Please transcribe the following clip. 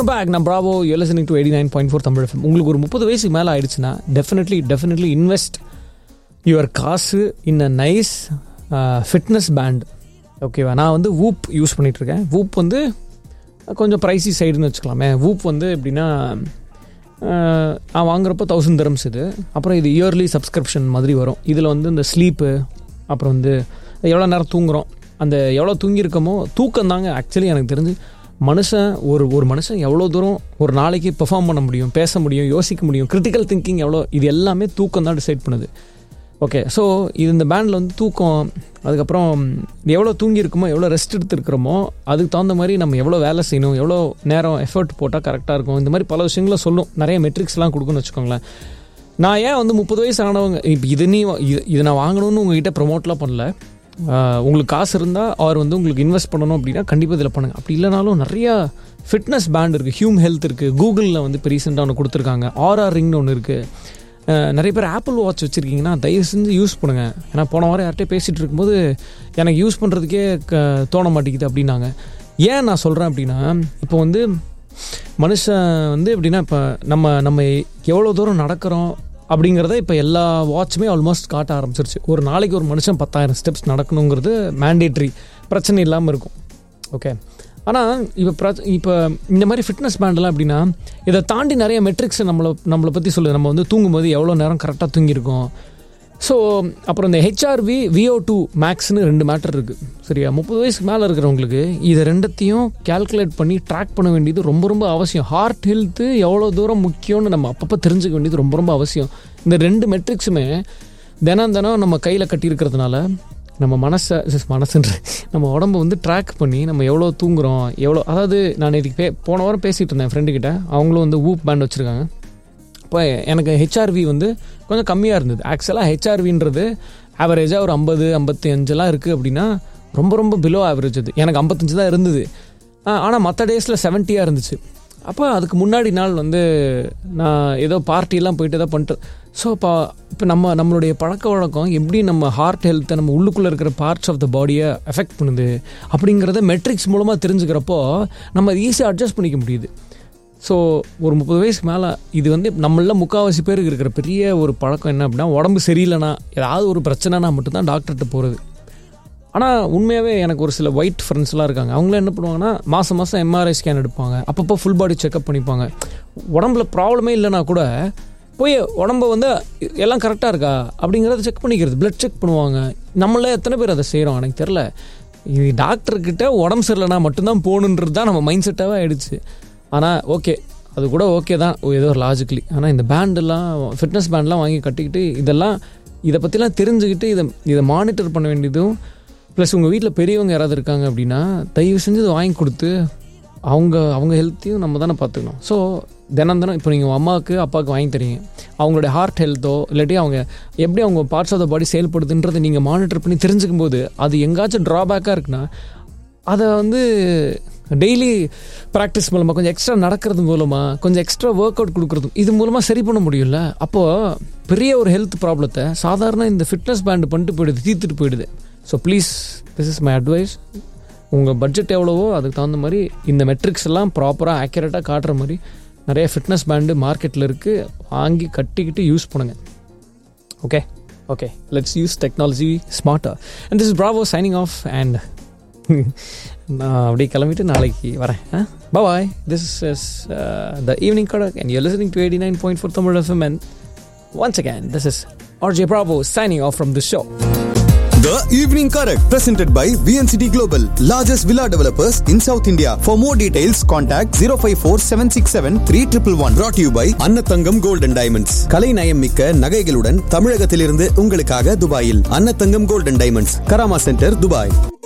Welcome back நான் Bravo you listening to eighty nine point four Tamil FM. உங்களுக்கு ஒரு முப்பது வயசுக்கு மேலே ஆயிடுச்சுன்னா டெஃபினெட்லி டெஃபினெட்லி இன்வெஸ்ட் யுவர் காசு in a nice fitness band ஓகேவா நான் வந்து வூப் யூஸ் பண்ணிகிட்ருக்கேன் வூப் வந்து கொஞ்சம் ப்ரைஸி சைடுன்னு வச்சுக்கலாமே வூப் வந்து எப்படின்னா ஆஹ், நான் வாங்குறப்போ தௌசண்ட் தரம்ஸ் இது அப்புறம் இது இயர்லி சப்ஸ்கிரிப்ஷன் மாதிரி வரும் இதில் வந்து இந்த ஸ்லீப்பு அப்புறம் வந்து எவ்வளோ நேரம் தூங்குறோம் அந்த எவ்வளோ தூங்கியிருக்கோமோ தூக்கம் தாங்க ஆக்சுவலி எனக்கு தெரிஞ்சு மனுஷன் ஒரு ஒரு மனுஷன் எவ்வளோ தூரம் ஒரு நாளைக்கு பெர்ஃபார்ம் பண்ண முடியும் பேச முடியும் யோசிக்க முடியும் கிரிட்டிக்கல் திங்கிங் எவ்வளோ இது எல்லாமே தூக்கம் தான் டிசைட் பண்ணுது ஓகே ஸோ இது இந்த பேண்டில் வந்து தூக்கம் அதுக்கப்புறம் எவ்வளோ தூங்கியிருக்குமோ எவ்வளோ ரெஸ்ட் எடுத்துருக்கிறோமோ அதுக்கு தகுந்த மாதிரி நம்ம எவ்வளோ வேலை செய்யணும் எவ்வளோ நேரம் எஃபர்ட் போட்டால் கரெக்டாக இருக்கும் இந்த மாதிரி பல விஷயங்கள சொல்லும் நிறைய மெட்ரிக்ஸ்லாம் கொடுக்குன்னு வச்சுக்கோங்களேன் நான் ஏன் வந்து முப்பது வயசு ஆனவங்க இப்போ இது நீ இது இது நான் வாங்கணும்னு உங்ககிட்ட ப்ரொமோட்லாம் பண்ணல ஆஹ் உங்களுக்கு காசு இருந்தால் அவர் வந்து உங்களுக்கு இன்வெஸ்ட் பண்ணணும் அப்படின்னா கண்டிப்பாக இதில் பண்ணுங்க அப்படி இல்லைனாலும் நிறையா ஃபிட்னஸ் பேண்ட் இருக்குது ஹியூம் ஹெல்த் இருக்குது கூகுளில் வந்து இப்போ ரீசெண்டாக ஒன்று கொடுத்துருக்காங்க ஆர்ஆர் ரிங்னு ஒன்று இருக்குது அஹ் நிறைய பேர் ஆப்பிள் வாட்ச் வச்சுருக்கீங்கன்னா தயவு செஞ்சு யூஸ் பண்ணுங்க ஏன்னா போன வாரம் யார்கிட்டயே பேசிகிட்டு இருக்கும்போது எனக்கு யூஸ் பண்ணுறதுக்கே க தோண மாட்டேங்குது அப்படின்னாங்க ஏன் நான் சொல்கிறேன் அப்படின்னா இப்போ வந்து மனுஷன் வந்து எப்படின்னா இப்போ நம்ம நம்ம எவ்வளோ தூரம் நடக்கிறோம் அப்படிங்கிறத இப்போ எல்லா வாட்சுமே ஆல்மோஸ்ட் காட்ட ஆரம்பிச்சிருச்சு ஒரு நாளைக்கு ஒரு மனுஷன் பத்தாயிரம் ஸ்டெப்ஸ் நடக்கணுங்கிறது மேண்டேட்ரி பிரச்சனை இல்லாமல் இருக்கும் ஓகே ஆனால் இப்போ ப்ர இப்போ இந்த மாதிரி ஃபிட்னஸ் பேண்டெல்லாம் எப்படின்னா இதை தாண்டி நிறைய மெட்ரிக்ஸ் நம்மளை நம்மளை பற்றி சொல்லுது நம்ம வந்து தூங்கும்போது எவ்வளோ நேரம் கரெக்டாக தூங்கியிருக்கோம் ஸோ அப்புறம் இந்த ஹெச்ஆர்வி விஓ டூ மேக்ஸ்னு ரெண்டு மேட்டர் இருக்குது சரியா முப்பது வயசுக்கு மேலே இருக்கிறவங்களுக்கு இதை ரெண்டத்தையும் கால்குலேட் பண்ணி ட்ராக் பண்ண வேண்டியது ரொம்ப ரொம்ப அவசியம் ஹார்ட் ஹெல்த்து எவ்வளோ தூரம் முக்கியம்னு நம்ம அப்பப்போ தெரிஞ்சுக்க வேண்டியது ரொம்ப ரொம்ப அவசியம் இந்த ரெண்டு மெட்ரிக்ஸுமே தினம் தினம் நம்ம கையில் கட்டியிருக்கிறதுனால நம்ம மனசை sis, மனசுன்ற நம்ம உடம்ப வந்து ட்ராக் பண்ணி நம்ம எவ்வளோ தூங்குறோம் எவ்வளோ அதாவது நான் இதுக்கு பே போன வாரம் பேசிகிட்டு இருந்தேன் ஃப்ரெண்டுக்கிட்ட அவங்களும் வந்து வூப் பேண்ட் வச்சுருக்காங்க இப்போ எனக்கு ஹெச்ஆர்வி வந்து கொஞ்சம் கம்மியாக இருந்தது ஆக்சுவலாக ஹெச்ஆர்வின்றது ஆவரேஜாக ஒரு ஐம்பது ஐம்பத்தி அஞ்செல்லாம் இருக்குது அப்படின்னா ரொம்ப ரொம்ப பிலோ ஆவரேஜ் அது எனக்கு ஐம்பத்தஞ்சு தான் இருந்தது ஆனால் மற்ற டேஸில் செவன்ட்டியாக இருந்துச்சு அப்போ அதுக்கு முன்னாடி நாள் வந்து நான் ஏதோ பார்ட்டியெல்லாம் போயிட்டு ஏதோ பண்ணிட்டு ஸோ இப்போ இப்போ நம்ம நம்மளுடைய பழக்க வழக்கம் எப்படி நம்ம ஹார்ட் ஹெல்த்தை நம்ம உள்ளுக்குள்ளே இருக்கிற பார்ட்ஸ் ஆஃப் த பாடியை எஃபெக்ட் பண்ணுது அப்படிங்கிறத மெட்ரிக்ஸ் மூலமாக தெரிஞ்சுக்கிறப்போ நம்ம ஈஸியாக அட்ஜஸ்ட் பண்ணிக்க முடியுது ஸோ ஒரு முப்பது வயசுக்கு மேலே இது வந்து நம்மள முக்கால்வாசி பேருக்கு இருக்கிற பெரிய ஒரு பழக்கம் என்ன அப்படின்னா உடம்பு சரியில்லைனா ஏதாவது ஒரு பிரச்சனைனா மட்டும்தான் டாக்டர்கிட்ட போகிறது ஆனால் உண்மையாகவே எனக்கு ஒரு சில ஒயிட் ஃப்ரெண்ட்ஸ்லாம் இருக்காங்க அவங்களாம் என்ன பண்ணுவாங்கன்னா மாதம் மாதம் எம்ஆர்ஐ ஸ்கேன் எடுப்பாங்க அப்பப்போ ஃபுல் பாடி செக்அப் பண்ணிப்பாங்க உடம்புல ப்ராப்ளமே இல்லைனா கூட போய் உடம்ப வந்து எல்லாம் கரெக்டாக இருக்கா அப்படிங்கிறத செக் பண்ணிக்கிறது பிளட் செக் பண்ணுவாங்க நம்மள எத்தனை பேர் அதை செய்கிறோம் எனக்கு தெரில இது டாக்டர்கிட்ட உடம்பு சரியில்லைனா மட்டும்தான் போகணுன்றது தான் நம்ம மைண்ட் செட்டாகவே ஆயிடுச்சு ஆனால் ஓகே அது கூட ஓகே தான் ஏதோ ஒரு லாஜிக்கலி ஆனால் இந்த பேண்டெல்லாம் ஃபிட்னஸ் பேண்ட்லாம் வாங்கி கட்டிக்கிட்டு இதெல்லாம் இதை பற்றிலாம் தெரிஞ்சுக்கிட்டு இதை இதை மானிட்டர் பண்ண வேண்டியதும் ப்ளஸ் உங்கள் வீட்டில் பெரியவங்க யாராவது இருக்காங்க அப்படின்னா தயவு செஞ்சு இதை வாங்கி கொடுத்து அவங்க அவங்க ஹெல்த்தையும் நம்ம தானே பார்த்துக்கணும் ஸோ தினம் தினம் இப்போ நீங்கள் அம்மாவுக்கு அப்பாவுக்கு வாங்கி தரீங்க அவங்களுடைய ஹார்ட் ஹெல்த்தோ இல்லாட்டி அவங்க எப்படி அவங்க பார்ட்ஸ் ஆஃப் த பாடி செயல்படுதுன்றதை நீங்கள் மானிட்டர் பண்ணி தெரிஞ்சுக்கும் போது அது எங்காச்சும் ட்ராபேக்காக இருக்குன்னா அதை வந்து டெய்லி ப்ராக்டிஸ் மூலமாக கொஞ்சம் எக்ஸ்ட்ரா நடக்கிறது மூலமாக கொஞ்சம் எக்ஸ்ட்ரா ஒர்க் அவுட் கொடுக்குறது இது மூலமாக சரி பண்ண முடியும்ல அப்போது பெரிய ஒரு ஹெல்த் ப்ராப்ளத்தை சாதாரண இந்த ஃபிட்னஸ் பேண்டு பண்ணிட்டு போயிடுது தீர்த்துட்டு போயிடுது so please this is my advice உங்கள் பட்ஜெட் எவ்வளவோ அதுக்கு தகுந்த மாதிரி இந்த மெட்ரிக்ஸ் எல்லாம் ப்ராப்பராக ஆக்யூரேட்டாக காட்டுற மாதிரி நிறைய ஃபிட்னஸ் பேண்டு மார்க்கெட்டில் இருக்குது வாங்கி கட்டிக்கிட்டு யூஸ் பண்ணுங்கள் okay okay let's use technology ஸ்மார்ட்டாக and this is Bravo signing off and நான் அப்படியே கிளம்பிட்டு நாளைக்கு வரேன் bye this is the evening Kadak and you listening to eighty nine point four Tamil FM and once again this is RJ Bravo signing off from the show The Evening Correct, presented by VNCT Global, largest villa developers in South India. For more details, contact 054 767 3111. Brought to you by Annathangam Gold and Diamonds. கலை நயம் மிக்க நகைகளுடன் தமிழகத்திலிருந்து உங்களுக்காக துபாயில் Annathangam Gold and Diamonds, Karama centre, Dubai